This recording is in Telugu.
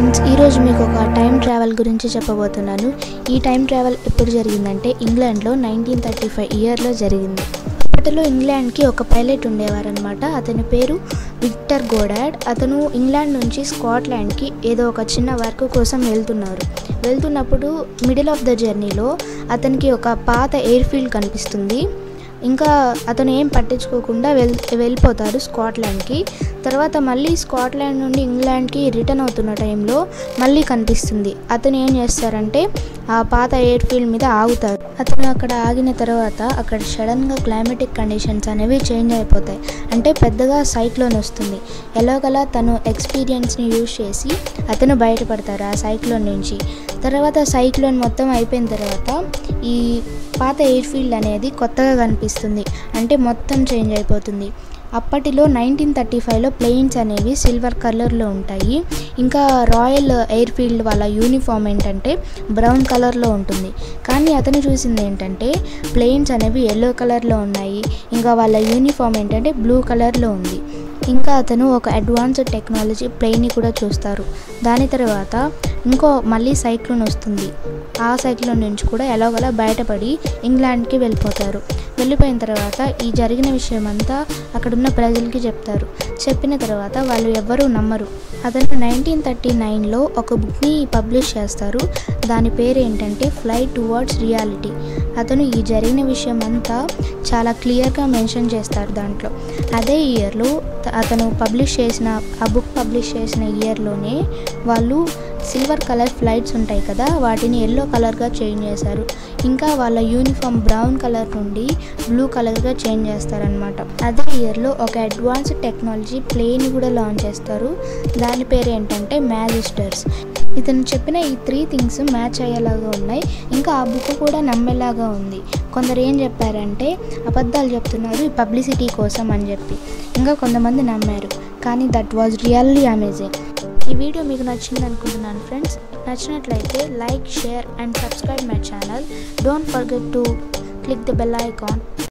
ఫ్రెండ్స్ ఈరోజు మీకు ఒక టైం ట్రావెల్ గురించి చెప్పబోతున్నాను ఈ టైం ట్రావెల్ ఎప్పుడు జరిగిందంటే ఇంగ్లాండ్లో నైన్టీన్ థర్టీ ఫైవ్ ఇయర్లో జరిగింది అప్పట్లో ఇంగ్లాండ్కి ఒక పైలట్ ఉండేవారనమాట అతని పేరు విక్టర్ గోడాడ్ అతను ఇంగ్లాండ్ నుంచి స్కాట్లాండ్కి ఏదో ఒక చిన్న వర్క్ కోసం వెళ్తున్నారు వెళ్తున్నప్పుడు మిడిల్ ఆఫ్ ద జర్నీలో అతనికి ఒక పాత ఎయిర్ ఫీల్డ్ కనిపిస్తుంది ఇంకా అతను ఏం పట్టించుకోకుండా వెల్ వెళ్ళిపోతారు స్కాట్లాండ్కి తర్వాత మళ్ళీ స్కాట్లాండ్ నుండి ఇంగ్లాండ్కి రిటర్న్ అవుతున్న టైంలో మళ్ళీ కనిపిస్తుంది అతను ఏం చేస్తారంటే ఆ పాత ఎయిర్ ఫీల్డ్ మీద ఆగుతారు అతను అక్కడ ఆగిన తర్వాత అక్కడ సడన్గా క్లైమేటిక్ కండిషన్స్ అనేవి చేంజ్ అయిపోతాయి అంటే పెద్దగా సైక్లోన్ వస్తుంది ఎలాగలా తను ఎక్స్పీరియన్స్ని యూజ్ చేసి అతను బయటపడతారు ఆ సైక్లోన్ నుంచి తర్వాత సైక్లోన్ మొత్తం అయిపోయిన తర్వాత ఈ పాత ఎయిర్ ఫీల్డ్ అనేది కొత్తగా కనిపిస్తుంది అంటే మొత్తం చేంజ్ అయిపోతుంది అప్పటిలో నైన్టీన్ థర్టీ ఫైవ్లో ప్లెయిన్స్ అనేవి సిల్వర్ కలర్లో ఉంటాయి ఇంకా రాయల్ ఎయిర్ ఫీల్డ్ వాళ్ళ యూనిఫామ్ ఏంటంటే బ్రౌన్ కలర్లో ఉంటుంది కానీ అతను చూసింది ఏంటంటే ప్లెయిన్స్ అనేవి ఎల్లో కలర్లో ఉన్నాయి ఇంకా వాళ్ళ యూనిఫామ్ ఏంటంటే బ్లూ కలర్లో ఉంది ఇంకా అతను ఒక అడ్వాన్స్డ్ టెక్నాలజీ ప్లేన్ని కూడా చూస్తారు దాని తర్వాత ఇంకో మళ్ళీ సైక్లోన్ వస్తుంది ఆ సైక్లోన్ నుంచి కూడా ఎలాగోలా బయటపడి ఇంగ్లాండ్కి వెళ్ళిపోతారు వెళ్ళిపోయిన తర్వాత ఈ జరిగిన విషయం అంతా అక్కడున్న ప్రజలకి చెప్తారు చెప్పిన తర్వాత వాళ్ళు ఎవ్వరూ నమ్మరు అతను నైన్టీన్ థర్టీ నైన్లో ఒక బుక్ని పబ్లిష్ చేస్తారు దాని పేరు ఏంటంటే ఫ్లై టువర్డ్స్ రియాలిటీ అతను ఈ జరిగిన విషయం అంతా చాలా క్లియర్గా మెన్షన్ చేస్తారు దాంట్లో అదే ఇయర్లో అతను పబ్లిష్ చేసిన ఆ బుక్ పబ్లిష్ చేసిన ఇయర్లోనే వాళ్ళు సిల్వర్ కలర్ ఫ్లైట్స్ ఉంటాయి కదా వాటిని ఎల్లో కలర్గా చేంజ్ చేశారు ఇంకా వాళ్ళ యూనిఫామ్ బ్రౌన్ కలర్ నుండి బ్లూ కలర్గా చేంజ్ చేస్తారనమాట అదే ఇయర్లో ఒక అడ్వాన్స్ టెక్నాలజీ ప్లేని కూడా లాంచ్ చేస్తారు దాని పేరు ఏంటంటే మ్యాజిస్టర్స్ ఇతను చెప్పిన ఈ త్రీ థింగ్స్ మ్యాచ్ అయ్యేలాగా ఉన్నాయి ఇంకా ఆ బుక్ కూడా నమ్మేలాగా ఉంది కొందరు ఏం చెప్పారంటే అబద్ధాలు చెప్తున్నారు ఈ పబ్లిసిటీ కోసం అని చెప్పి ఇంకా కొంతమంది నమ్మారు కానీ దట్ వాజ్ రియల్లీ అమేజింగ్ ఈ వీడియో మీకు నచ్చింది అనుకుంటున్నాను ఫ్రెండ్స్ నచ్చినట్లయితే like share and subscribe my channel don't forget to click the bell icon